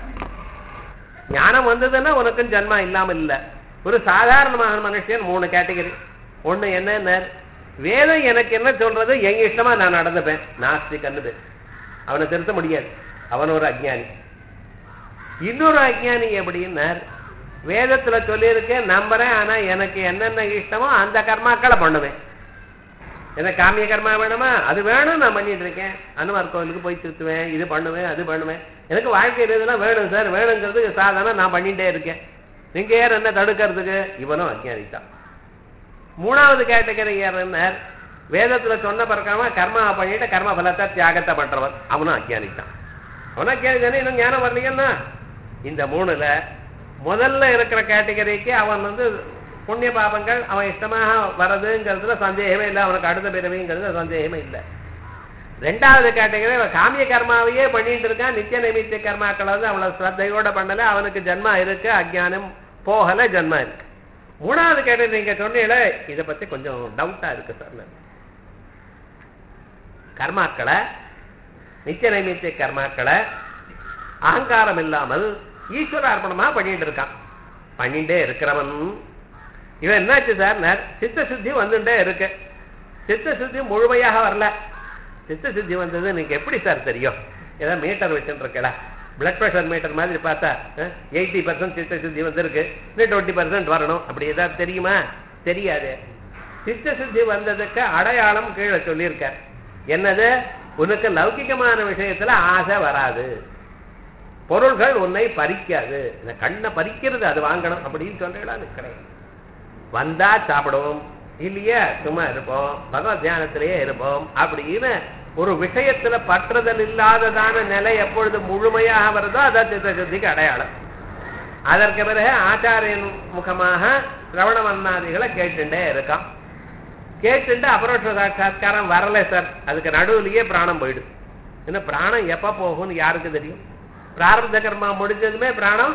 S1: ஞானம் வந்ததுன்னா உனக்கும் ஜன்மா இல்லாம இல்ல ஒரு சாதாரணமான மனுஷன் மூணு கேட்டகரி ஒண்ணு என்ன வேதம் எனக்கு என்ன சொல்றது எங்க இஷ்டமா நான் நடந்துப்பேன் நாஸ்திகன்னு பேர் அவனை திருத்த முடியாது அவன் ஒரு அஜ்ஞானி இன்னொரு அஜ்ஞானி எப்படின்னார் வேதத்துல சொல்லியிருக்கேன் நம்புறேன் ஆனா எனக்கு என்னென்ன இஷ்டமோ அந்த கர்மாக்களை பண்ணுவேன் எனக்கு காமிய கர்மா வேணுமா அது வேணும் நான் பண்ணிட்டு இருக்கேன் அனுமார் கோவிலுக்கு போய் சுத்துவேன் இது பண்ணுவேன் அது பண்ணுவேன் எனக்கு வாழ்க்கையில் இதெல்லாம் வேணும் சார் வேணுங்கிறது சாதாரண நான் பண்ணிட்டே இருக்கேன் நீங்க யார் என்ன தடுக்கிறதுக்கு இவனும் அஜ்ஞானி தான் மூணாவது கேட்டகரி யாருன்னார் வேதத்துல சொன்ன பிறக்காம கர்மா பண்ணிட்டு கர்ம பலத்தை தியாகத்தை பண்றவன் அவனும் அஜ்ஞானி தான் அவனும் அஜ்ஞானி தானே இன்னும் ஞானம் வரலையன்னா இந்த மூணுல முதல்ல இருக்கிற கேட்டகரிக்கு அவன் வந்து புண்ணிய பாபங்கள் அவன் இஷ்டமாக வர்றதுங்கிறதுல சந்தேகமே இல்லை அவனுக்கு அடுத்த பிறவிங்கிறது சந்தேகமே இல்லை ரெண்டாவது கேட்டகரி அவன் காமிய கர்மாவையே பண்ணிட்டு இருக்கான் நித்திய நைமித்திய கர்மாக்களை வந்து அவ்வளவு ஸ்ரத்தையோட பண்ணல அவனுக்கு ஜன்மா இருக்கு அஜ்ஞானம் போகல ஜன்மா இருக்கு மூணாவது கேட்டது நீங்க சொன்னீங்களே இதை பத்தி கொஞ்சம் டவுட்டா இருக்கு சார் நான். கர்மாக்களை நித்திய நைமித்திய கர்மாக்களை அகங்காரம் இல்லாமல் ஈஸ்வர அர்ப்பணமா பண்ணிட்டு இருக்கான் பண்ணிட்டே இருக்கிறவன் இவன் என்னாச்சு சார் நான் சித்த சுத்தி வந்துட்டே இருக்கு சித்த சுத்தி முழுமையாக வரல சித்த சுத்தி வந்தது நீங்க எப்படி சார் தெரியும் ஏதாவது மீட்டர் வச்சுட்டு இருக்கல பிளட் ப்ரெஷர் மீட்டர் மாதிரி பார்த்தா எயிட்டி பர்சன்ட் சித்த சுத்தி வந்திருக்கு இன்னும் டுவெண்ட்டி பர்சன்ட் வரணும் அப்படி ஏதாவது தெரியுமா தெரியாது சித்த சுத்தி வந்ததுக்கு அடையாளம் கீழே சொல்லியிருக்கார் என்னது உனக்கு லௌகிகமான விஷயத்துல ஆசை வராது பொருள்கள் உன்னை பறிக்காது இந்த கண்ணை பறிக்கிறது அது வாங்கணும் அப்படின்னு சொல்றீங்களா கிடையாது வந்தா சாப்பிடுவோம் இல்லையா சும்மா இருப்போம் பகவத் தியானத்திலேயே இருப்போம் அப்படின்னு ஒரு விஷயத்துல பற்றுதல் இல்லாததான நிலை எப்பொழுது முழுமையாக வருதோ அதான் சித்தசுத்திக்கு அடையாளம் அதற்கு பிறகு ஆச்சாரியன் முகமாக சிரவண மன்னாதிகளை கேட்டுட்டே இருக்கான் கேட்டுட்டு அபரோட்ச சாட்சா்காரம் வரல சார் அதுக்கு நடுவுலயே பிராணம் போயிடுது என்ன பிராணம் எப்ப போகும்னு யாருக்கு தெரியும் பிராரப்த கர்மா முடிஞ்சதுமே பிராணம்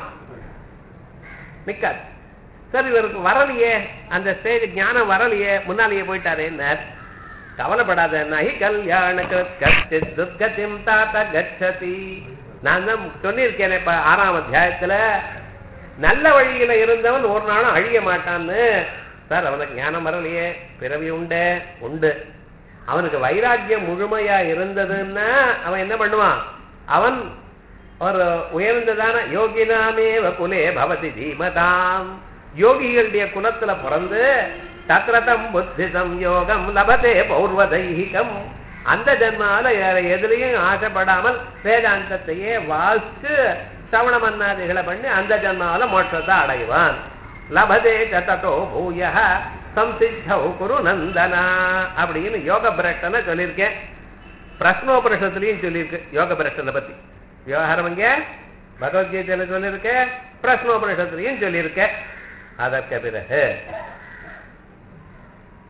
S1: நிக்காது சார் இவருக்கு வரலையே அந்த ஸ்டேஜ் ஞானம் வரலையே முன்னாலேயே போயிட்டாரேன்னார் கவலைப்படாத நகி கல்யாண கச்சித் துர்கதிம் தாத்த கச்சதி நான் தான் சொல்லியிருக்கேனே இப்ப ஆறாம் அத்தியாயத்துல நல்ல வழியில இருந்தவன் ஒரு நாளும் அழிய மாட்டான்னு சார் அவனுக்கு ஞானம் வரலையே பிறவி உண்டே உண்டு அவனுக்கு வைராக்கியம் முழுமையா இருந்ததுன்னா அவன் என்ன பண்ணுவான் அவன் ஒரு உயர்ந்ததான யோகினாமேவ குலே பவதி தீமதாம் யோகிகளுடைய குலத்துல பிறந்து தத்ரதம் புத்தி சம்யோகம் லபதே பௌர்வதைகம் அந்த ஜன்மால வேற எதுலையும் ஆசைப்படாமல் வேதாந்தத்தையே வாசிச்சு சவண மன்னாதிகளை பண்ணி அந்த ஜன்மால மோட்சத்தை அடைவான் லபதே சதோ பூய சம்சித்தௌ குரு நந்தனா அப்படின்னு யோக பிரஷ்டனை சொல்லியிருக்கேன் பிரஷ்னோபரிஷத்துலயும் சொல்லியிருக்கு யோக பிரஷ்டனை பத்தி விவகாரம் இங்க பகவத்கீதையில சொல்லியிருக்க பிரஷ்னோபரிஷத்துலயும் சொல்லியிருக்க அதற்கு பிறகு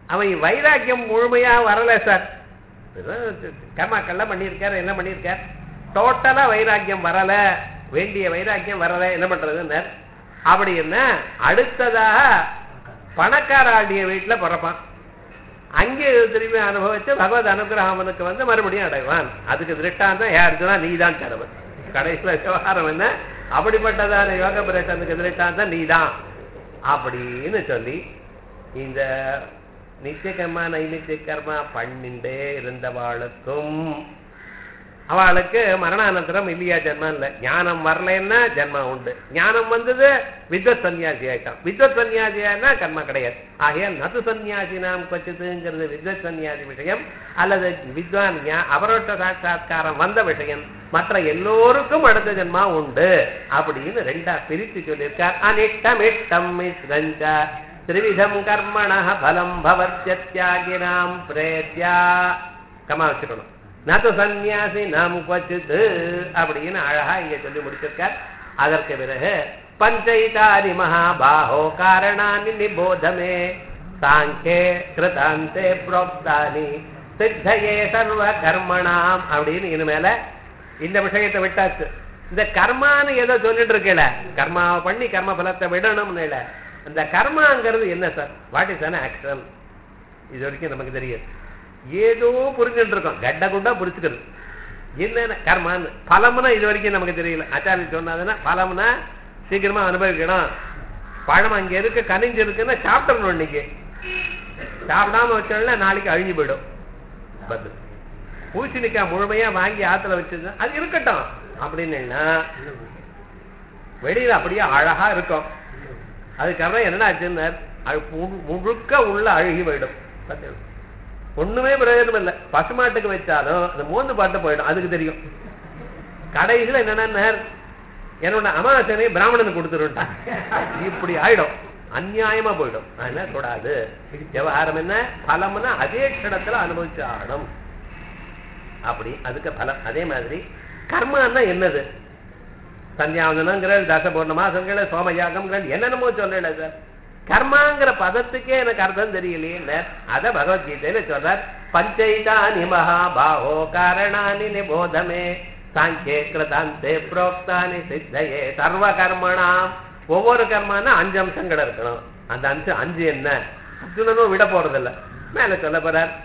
S1: அவன் வைராக்கியம் முழுமையா வரல சார் கர்மாக்கள்லாம் பண்ணியிருக்கார் என்ன பண்ணியிருக்கார் டோட்டலா வைராக்கியம் வரல வேண்டிய வைராக்கியம் வரல என்ன பண்றதுன்னு அப்படி என்ன அடுத்ததாக பணக்காராண்டிய வீட்டுல பிறப்பான் அங்கே திரும்பி அனுபவிச்சு பகவத் அனுகிரகம் அவனுக்கு வந்து மறுபடியும் அடைவான் அதுக்கு திருட்டாந்தம் யாருக்குன்னா நீதான் கடவுள் கடைசியில விவகாரம் என்ன அப்படிப்பட்டதான யோக பிரேசனுக்கு திருட்டாந்தம் நீதான் அப்படின்னு சொல்லி இந்த நித்திய கர்மா நைமித்திய கர்மா பண்ணிண்டே இருந்தவாளுக்கும் அவளுக்கு மரணானந்தரம் இல்லையா ஜென்மம் இல்லை ஞானம் வரலைன்னா ஜென்மா உண்டு ஞானம் வந்தது வித்வத் சன்னியாசி ஆயிட்டான் வித்வத் சன்னியாசியானா கர்மா கிடையாது ஆகையால் நது சன்னியாசி நாம் கொச்சதுங்கிறது வித்வத் சன்னியாசி விஷயம் அல்லது வித்வான் ஞா- அபரோட்ட சாட்சா்காரம் வந்த விஷயம் மற்ற எல்லோருக்கும் அடுத்த ஜென்மா உண்டு அப்படின்னு ரெண்டா பிரித்து சொல்லியிருக்கார் அனிட்டமிட்டம் மிஸ்ரஞ்ச திரிவிதம் கர்மண பலம் பவத்யத்யாகினாம் பிரேத்யா கமா வச்சுக்கணும் நது சந்நியாசி நாம் கொச்சித்து அப்படின்னு அழகா இங்க சொல்லி முடிச்சிருக்கார் அதற்கு பிறகு பஞ்சைதாரி மகாபாஹோ காரணானி நிபோதமே சாங்கே கிருதாந்தே புரோக்தானி சித்தையே சர்வ கர்மணாம் அப்படின்னு இனிமேல இந்த விஷயத்தை விட்டாச்சு இந்த கர்மான்னு ஏதோ சொல்லிட்டு இருக்கல கர்மாவை பண்ணி கர்ம பலத்தை விடணும்னு இல்ல அந்த கர்மாங்கிறது என்ன sir what is an action இது வரைக்கும் நமக்கு தெரியாது ஏதோ புரிஞ்சுட்டு இருக்கோம் கட்ட குண்டா புரிச்சுக்கிறது என்னென்ன கர்மான்னு பலம்னா இது வரைக்கும் நமக்கு தெரியல ஆச்சாரிய சொன்னாதுன்னா பலம்னா சீக்கிரமா அனுபவிக்கணும் பழம் அங்க இருக்கு கனிஞ்சு இருக்குன்னா சாப்பிடணும் இன்னைக்கு சாப்பிடாம வச்சோம்னா நாளைக்கு அழிஞ்சு போயிடும் பதில் பூசணிக்காய் முழுமையா வாங்கி ஆத்துல வச்சிருந்தா அது இருக்கட்டும் அப்படின்னா வெளியில அப்படியே அழகா இருக்கும் அதுக்கப்புறம் என்ன ஆச்சுன்னு அது மு- முழுக்க உள்ள அழுகி போயிடும் பார்த்தீங்களா? ஒண்ணுமே பிரயோஜனம் இல்லை பசுமாட்டுக்கு வச்சாலும் அந்த மூந்து பாட்டு போயிடும் அதுக்கு தெரியும் கடைசியில் என்னன்னா என்னோட அமாவாசனை பிராமணனுக்கு கொடுத்துருட்டான் இப்படி ஆயிடும் அநியாயமா போயிடும் அதனால கூடாது விவகாரம் என்ன பலம்னா அதே க்ஷணத்துல அனுபவிச்சு ஆகணும் அப்படி அதுக்கு பலம் அதே மாதிரி கர்மான்னா என்னது சந்தியாவந்தனங்கள் தச பௌர்ணமாசங்கள் சோமயாகங்கள் என்னென்னமோ சொல்லல சார் கர்மாங்கிற பதத்துக்கே எனக்கு அர்த்தம் தெரியலையே அத பகவத்கீதையில சொல்றார் பஞ்சைதானி மகாபாஹோ காரணானி நிபோதமே சாங்கே கிருதாந்தே புரோக்தானி சித்தையே சர்வ கர்மணாம் ஒவ்வொரு கர்மானா அஞ்சு அம்சங்கள் இருக்கணும் அந்த அஞ்சு அஞ்சு என்ன அர்ஜுனனும் விட போறதில்ல மேல சொல்ல போறார்